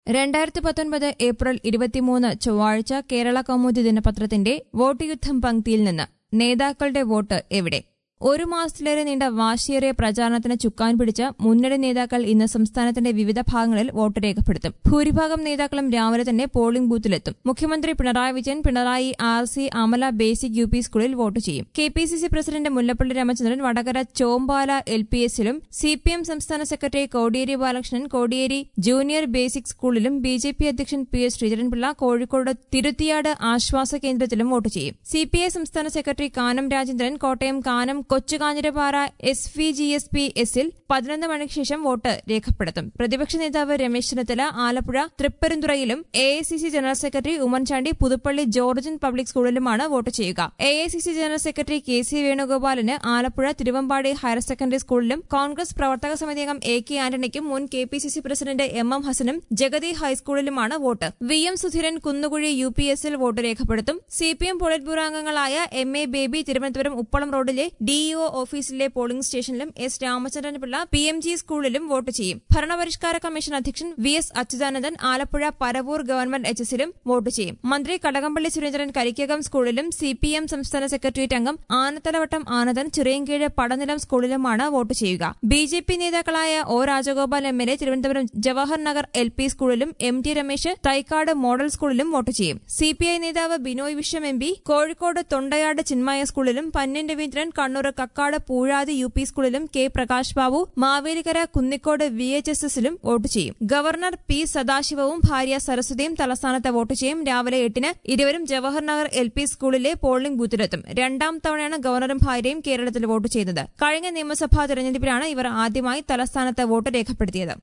രണ്ടായിരത്തി പത്തൊൻപത് ഏപ്രിൽ ഇരുപത്തിമൂന്ന് ചൊവ്വാഴ്ച കേരള കൗമുദി ദിനപത്രത്തിന്റെ വോട്ട് യുദ്ധം പങ്ക്തിയിൽ നിന്ന് നേതാക്കളുടെ വോട്ട് എവിടെ ഒരു മാസത്തിലേറെ നീണ്ട വാശിയേറിയ പ്രചാരണത്തിന് ചുക്കാൻ പിടിച്ച മുന്നണി നേതാക്കൾ ഇന്ന് സംസ്ഥാനത്തിന്റെ വിവിധ ഭാഗങ്ങളിൽ വോട്ട് രേഖപ്പെടുത്തും ഭൂരിഭാഗം നേതാക്കളും രാവിലെ തന്നെ പോളിംഗ് ബൂത്തിലെത്തും മുഖ്യമന്ത്രി Pinarayi Vijayan Pinarayi R C Amala basic U P സ്കൂളിൽ വോട്ട് ചെയ്യും K P C C president Mullappally Ramachandran Vadakara Chombala L P എസിലും സി പി എം സംസ്ഥാന secretary Kodiyeri Balakrishnan Kodiyeri junior basic സ്കൂളിലും ബി ജെ പി അധ്യക്ഷൻ പി എസ് ശ്രീധരൻപിള്ള കോഴിക്കോട് തിരുത്തിയാട് ആശ്വാസ കേന്ദ്രത്തിലും വോട്ട് ചെയ്യും സി പി ഐ സംസ്ഥാന secretary Kanam Rajendran Kottayam Kanam Kochukanjirappara S V G S P എസിൽ പതിനൊന്ന് മണിക്ക് ശേഷം വോട്ട് രേഖപ്പെടുത്തും പ്രതിപക്ഷ നേതാവ് രമേശ് ചെന്നിത്തല ആലപ്പുഴ തൃപ്പരന്തുറയിലും A I C C general secretary Oommen Chandy Puthuppally Georgian public സ്കൂളിലുമാണ് വോട്ട് ചെയ്യുക A I C C general secretary K C വേണുഗോപാലിന് ആലപ്പുഴ തിരുവമ്പാടി ഹയർ സെക്കൻഡറി സ്കൂളിലും കോൺഗ്രസ് പ്രവർത്തക സമിതി അംഗം എ കെ ആന്റണിക്കും മുൻ K P C C president M M ഹസനും ജഗതി ഹൈസ്കൂളിലുമാണ് vote V M Sudheeran Kunnukuzhi U P എസിൽ വോട്ട് രേഖപ്പെടുത്തും C P M politburo അംഗങ്ങളായ എം എ ബേബി തിരുവനന്തപുരം ഉപ്പളം റോഡിലെ ഡിഇഒ ഓഫീസിലെ പോളിംഗ് സ്റ്റേഷനിലും S Ramachandran Pillai P M G സ്കൂളിലും വോട്ട് ചെയ്യും ഭരണപരിഷ്കാര കമ്മീഷൻ അധ്യക്ഷൻ V S Achuthanandan Alappuzha Paravur government H എസിലും വോട്ട് ചെയ്യും മന്ത്രി കടകംപള്ളി സുരേന്ദ്രൻ കരിക്കകം സ്കൂളിലും സി പി എം സംസ്ഥാന സെക്രട്ടേറിയറ്റ് അംഗം ആനത്തലവട്ടം ആനന്ദൻ ചിറയൻകീഴ് പടനിലം സ്കൂളിലുമാണ് വോട്ട് ചെയ്യുക ബി ജെ പി നേതാക്കളായ O Rajagopal M L A Thiruvananthapuram Jawahar Nagar L P സ്കൂളിലും M T Ramesh Thycaud model സ്കൂളിലും വോട്ട് ചെയ്യും സി പി ഐ നേതാവ് ബിനോയ് വിശ്വം എം പി കോഴിക്കോട് തൊണ്ടയാട് ചിന്മയ സ്കൂളിലും പന്ന്യൻ രവീന്ദ്രൻ കണ്ണൂർ കക്കാട് പൂഴാതി യു പി സ്കൂളിലും K Prakash Babu Mavelikkara Kunnicode V H S എസിലും വോട്ട് ചെയ്യും ഗവർണർ പി സദാശിവവും ഭാര്യ സരസ്വതിയും തലസ്ഥാനത്ത് വോട്ട് ചെയ്യും രാവിലെ എട്ടിന് ഇരുവരും ജവഹർ നഗർ എൽ പി സ്കൂളിലെ പോളിംഗ് ബൂത്തിലെത്തും രണ്ടാം തവണയാണ് ഗവർണറും ഭാര്യയും കേരളത്തിൽ വോട്ട് ചെയ്തത് കഴിഞ്ഞ നിയമസഭാ തെരഞ്ഞെടുപ്പിലാണ് ഇവർ ആദ്യമായി തലസ്ഥാനത്ത് വോട്ട് രേഖപ്പെടുത്തിയത്